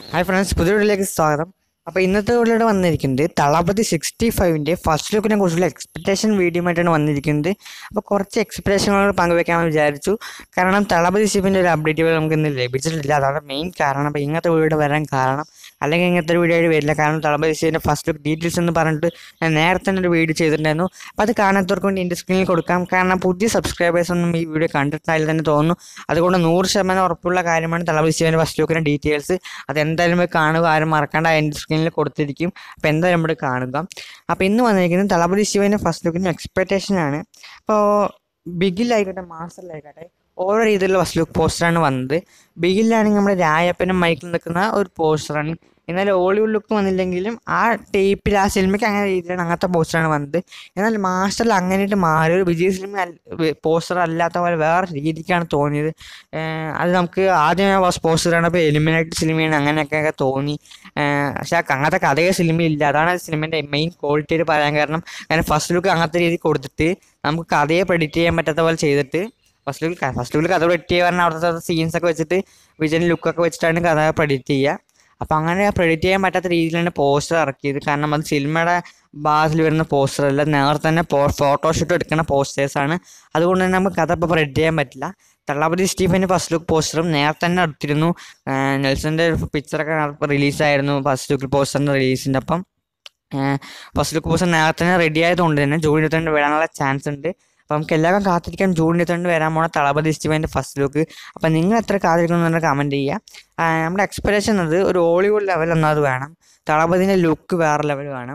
hi friends പുതിയ വീഡിയോയിലേക്ക് സ്വാഗതം അപ്പോൾ ഇന്നത്തെ വീഡിയോയുടെ വന്നിരിക്കുന്നത് തളപതി സിക്സ്റ്റി ഫൈവിൻ്റെ ഫസ്റ്റ് ലുക്കിനെ കുറിച്ചുള്ള എക്സ്പെക്ടേഷൻ വീഡിയോ ആയിട്ടാണ് വന്നിരിക്കുന്നത് അപ്പോൾ കുറച്ച് എക്സ്പെക്ടേഷനുകൾ പങ്കുവെക്കാമെന്ന് വിചാരിച്ചു കാരണം തളപതി ഷിപ്പിൻ്റെ ഒരു അപ്ഡേറ്റുകൾ നമുക്ക് ഇന്ന് ലഭിച്ചിട്ടില്ല അതാണ് മെയിൻ കാരണം അപ്പോൾ ഇങ്ങനത്തെ വീഡിയോ വരാൻ കാരണം അല്ലെങ്കിൽ ഇങ്ങനത്തെ ഒരു വീഡിയോ ആയിട്ട് വരില്ല കാരണം തളപതി ഷിപ്പിൻ്റെ ഫസ്റ്റ് ലുക്ക് ഡീറ്റെയിൽസ് എന്ന് പറഞ്ഞിട്ട് ഞാൻ നേരത്തെ തന്നെ ഒരു വീഡിയോ ചെയ്തിട്ടുണ്ടായിരുന്നു അപ്പോൾ അത് കാണാത്തവർക്ക് വേണ്ടി എൻ്റെ സ്ക്രീനിൽ കൊടുക്കാം കാരണം പുതിയ സബ്സ്ക്രൈബേഴ്സ് ഒന്നും ഈ വീഡിയോ കണ്ടിട്ടില്ല തന്നെ തോന്നുന്നു അതുകൊണ്ട് നൂറ് ശതമാനം ഉറപ്പുള്ള കാര്യമാണ് തളപതി ഷിപ്പിൻ്റെ ഫസ്റ്റ് ലുക്കിൻ്റെ ഡീറ്റെയിൽസ് അതെന്തായാലും പോയി കാണുക ആരും മറക്കാണ്ട് എൻ്റെ സ്ക്രീനിൽ കൊടുത്തിരിക്കും അപ്പോൾ എന്തായാലും ഇവിടെ കാണുക അപ്പോൾ ഇന്ന് വന്നിരിക്കുന്നത് തളപതി ശിവൻ്റെ ഫസ്റ്റ് ലുക്കിന് എക്സ്പെക്റ്റേഷൻ ആണ് അപ്പോൾ ബിഗിലായിക്കോട്ടെ മാസ്റ്ററിലായിക്കോട്ടെ ഓരോ രീതിയിലുള്ള ഫസ്റ്റ് ലുക്ക് പോസ്റ്ററാണ് വന്നത് ബിഗിലാണെങ്കിൽ നമ്മുടെ രായപ്പനും മൈക്കിൽ നിൽക്കുന്ന ഒരു പോസ്റ്ററാണ് എന്നാൽ ഹോളിവുഡ് ലുക്ക് വന്നില്ലെങ്കിലും ആ ടേപ്പിൽ ആ സിനിമയ്ക്ക് അങ്ങനെ രീതിയിലാണ് അങ്ങനത്തെ പോസ്റ്ററാണ് വന്നത് എന്നാൽ മാസ്റ്ററിൽ അങ്ങനെയായിട്ട് മാറി ഒരു വിജയ് സിനിമ പോസ്റ്റർ അല്ലാത്ത പോലെ വേറെ രീതിക്കാണ് തോന്നിയത് ഏഹ് അത് നമുക്ക് ആദ്യം പോസ്റ്റർ കണ്ടപ്പോൾ എലിമിനേറ്റ് സിനിമയാണ് അങ്ങനെയൊക്കെ തോന്നി ഏഹ് പക്ഷെ ആ അങ്ങനത്തെ കഥയെ സിനിമയില്ല അതാണ് സിനിമേൻ്റെ മെയിൻ ക്വാളിറ്റിയിൽ പറയാൻ കാരണം കാരണം ഫസ്റ്റ് ലുക്ക് അങ്ങനത്തെ രീതി കൊടുത്തിട്ട് നമുക്ക് കഥയെ പ്രെഡിക്റ്റ് ചെയ്യാൻ പറ്റാത്ത പോലെ ചെയ്തിട്ട് ഫസ്റ്റ് ലുക്ക് ഫസ്റ്റ് ലുക്കിൽ കഥ പ്രെഡിക്റ്റ് ചെയ്യാൻ പറഞ്ഞാൽ അവിടുത്തെ സീൻസ് ഒക്കെ വെച്ചിട്ട് വിജയൻ ലുക്കൊക്കെ വെച്ചിട്ടാണ് കഥ പ്രെഡിക്റ്റ് ചെയ്യുക അപ്പോൾ അങ്ങനെ പ്രെഡിക്റ്റ് ചെയ്യാൻ പറ്റാത്ത രീതിയിലാണ് പോസ്റ്റർ ഇറക്കിയത് കാരണം അത് സിനിമയുടെ ഭാഗത്തിൽ വരുന്ന പോസ്റ്റർ അല്ല നേരത്തെ തന്നെ ഫോട്ടോഷൂട്ട് എടുക്കുന്ന പോസ്റ്റേഴ്സാണ് അതുകൊണ്ട് തന്നെ നമുക്ക് കഥ ഇപ്പോൾ പ്രെഡിക്റ്റ് ചെയ്യാൻ പറ്റില്ല തള്ളാപതി സ്റ്റീഫൻ്റെ ഫസ്റ്റ് ലുക്ക് പോസ്റ്ററും നേരത്തെ തന്നെ എടുത്തിരുന്നു നെൽസൻ്റെ പിക്ചറൊക്കെ റിലീസായിരുന്നു ഫസ്റ്റ് ലുക്ക് പോസ്റ്ററിൻ്റെ റിലീസിൻ്റെ അപ്പം ഫസ്റ്റ് ലുക്ക് പോസ്റ്റർ നേരത്തെ തന്നെ റെഡി ആയതുകൊണ്ട് തന്നെ ജൂൺ ഇരുപത്തിരണ്ട് വരാനുള്ള ചാൻസ് ഉണ്ട് അപ്പോൾ നമുക്ക് എല്ലാവരും കാത്തിരിക്കാൻ ജൂൺ ഇരുപത്തിരണ്ട് വരാൻ പോണ തളപതി സ്റ്റീവൻ്റെ ഫസ്റ്റ് ലുക്ക് അപ്പോൾ നിങ്ങൾ എത്ര കാത്തിരിക്കുന്നു എന്ന് കമൻറ്റ് ചെയ്യുക നമ്മുടെ എക്സ്പെക്ടേഷൻ അത് ഒരു ഹോളിവുഡ് ലെവൽ ഒന്നത് വേണം തളപതിൻ്റെ ലുക്ക് വേറെ ലെവൽ വേണം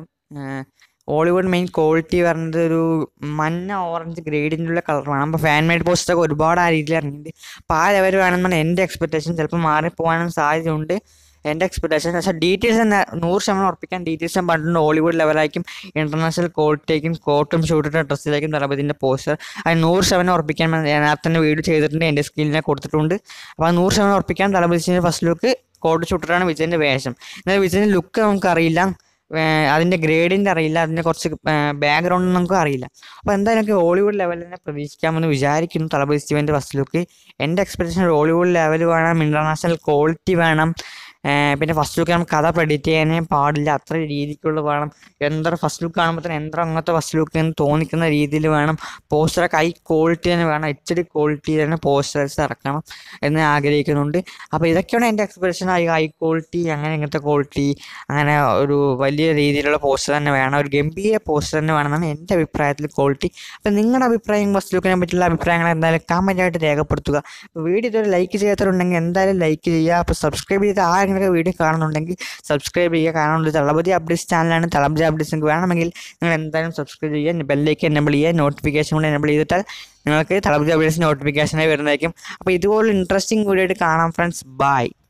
ഹോളിവുഡ് മെയിൻ ക്വാളിറ്റി പറയുന്നത് ഒരു മഞ്ഞ ഓറഞ്ച് ഗ്രേഡിൻ്റെ ഉള്ള കളർ വേണം അപ്പോൾ ഫാൻ മെയ്ഡ് പോസ്റ്റൊക്കെ ഒരുപാട് ആ രീതിയിൽ ഇറങ്ങിയിട്ടുണ്ട് അപ്പോൾ ആ ലെവൽ വേണമെന്നാണ് എൻ്റെ എക്സ്പെക്ടേഷൻ ചിലപ്പോൾ മാറിപ്പോകാനും സാധ്യതയുണ്ട് എൻ്റെ എക്സ്പെക്ടേഷൻ പക്ഷേ ഡീറ്റെയിൽസ് തന്നെ നൂറ് ശതമാനം ഉറപ്പിക്കാൻ ഡീറ്റെയിൽസ് ഞാൻ പറഞ്ഞിട്ടുണ്ട് ഹോളിവുഡ് ലെവലായിരിക്കും ഇൻ്റർനാഷണൽ ക്വാളിറ്റിയായിരിക്കും കോട്ടും ഷൂട്ടിട്ട ഡ്രസ്സിലായിരിക്കും തലപതിൻ്റെ പോസ്റ്റർ അത് നൂറ് ശതമാനം ഉറപ്പിക്കാൻ ഞാൻ നേരത്തെ തന്നെ വീഡിയോ ചെയ്തിട്ടുണ്ട് എൻ്റെ സ്കില്ലിനെ കൊടുത്തിട്ടുണ്ട് അപ്പോൾ ആ നൂറ് ശതമാനം ഉറപ്പിക്കാൻ തലപതിൻ്റെ ഫസ്റ്റ് ലുക്ക് കോട്ട് ഷൂട്ടറാണ് വിജയൻ്റെ വേഷം എന്നാൽ വിജയൻ്റെ ലുക്ക് നമുക്കറിയില്ല അതിൻ്റെ ഗ്രേഡിൻ്റെ അറിയില്ല അതിൻ്റെ കുറച്ച് ബാക്ക്ഗ്രൗണ്ട് നമുക്ക് അറിയില്ല അപ്പോൾ എന്തായാലും എനിക്ക് ഹോളിവുഡ് ലെവലിൽ തന്നെ പ്രതീക്ഷിക്കാമെന്ന് വിചാരിക്കുന്നു തലപതി സ്റ്റീവൻ്റെ ഫസ്റ്റ് ലുക്ക് എൻ്റെ എക്സ്പെക്ടേഷൻ ഹോളിവുഡ് ലെവൽ വേണം ഇൻ്റർനാഷണൽ ക്വാളിറ്റി വേണം പിന്നെ ഫസ്റ്റ് ലുക്ക് നമുക്ക് കഥ പ്രെഡിക്റ്റ് ചെയ്യാനേ പാടില്ല അത്ര രീതിക്കുള്ള വേണം എന്താ ഫസ്റ്റ് ലുക്ക് കാണുമ്പോൾ തന്നെ എന്താ അങ്ങനത്തെ ഫസ്റ്റ് ലുക്ക് എന്ന് തോന്നിക്കുന്ന രീതിയിൽ വേണം പോസ്റ്ററൊക്കെ ഹൈ ക്വാളിറ്റി തന്നെ വേണം എച്ച് ഡി ക്വാളിറ്റി തന്നെ പോസ്റ്റേഴ്സ് ഇറക്കണം എന്ന് ആഗ്രഹിക്കുന്നുണ്ട് അപ്പോൾ ഇതൊക്കെയാണ് എൻ്റെ എക്സ്പെക്ടേഷൻ ഹൈ ഹൈ ക്വാളിറ്റി അങ്ങനെ ഇങ്ങനത്തെ ക്വാളിറ്റി അങ്ങനെ ഒരു വലിയ രീതിയിലുള്ള പോസ്റ്റർ തന്നെ വേണം ഒരു ഗംഭീര പോസ്റ്റർ തന്നെ വേണമെന്നാണ് എൻ്റെ അഭിപ്രായത്തിൽ ക്വാളിറ്റി അപ്പോൾ നിങ്ങളുടെ അഭിപ്രായം ഫസ്റ്റ് ലുക്കിനെ പറ്റിയുള്ള അഭിപ്രായങ്ങൾ എന്തായാലും കമൻറ്റായിട്ട് രേഖപ്പെടുത്തുക വീഡിയോ ഇതുവരെ ലൈക്ക് ചെയ്യാത്തവരുണ്ടെങ്കിൽ എന്തായാലും ലൈക്ക് ചെയ്യുക അപ്പോൾ സബ്സ്ക്രൈബ് ചെയ്ത് ആരെങ്കിലും വീഡിയോ കാണുന്നുണ്ടെങ്കിൽ സബ്സ്ക്രൈബ് ചെയ്യുക കാരണം ഒരു തളപതി അപ്ഡേറ്റ്സ് ചാനലാണ് തളപതി അപ്ഡേറ്റ്സ് നിങ്ങൾക്ക് വേണമെങ്കിൽ നിങ്ങൾ എന്തായാലും സബ്സ്ക്രൈബ് ചെയ്യുക ബെല്ലേക്ക് എനബിൾ ചെയ്യുക നോട്ടിഫിക്കേഷൻ കൂടെ എനബിൾ ചെയ്തിട്ടാൽ നിങ്ങൾക്ക് തളപതി അപ്ഡേറ്റ്സ് നോട്ടിഫിക്കേഷനായി വരുന്നതായിരിക്കും അപ്പോൾ ഇതുപോലെ ഇൻട്രസ്റ്റിംഗ് വീഡിയോ ആയിട്ട് കാണാം ഫ്രണ്ട്സ് ബൈ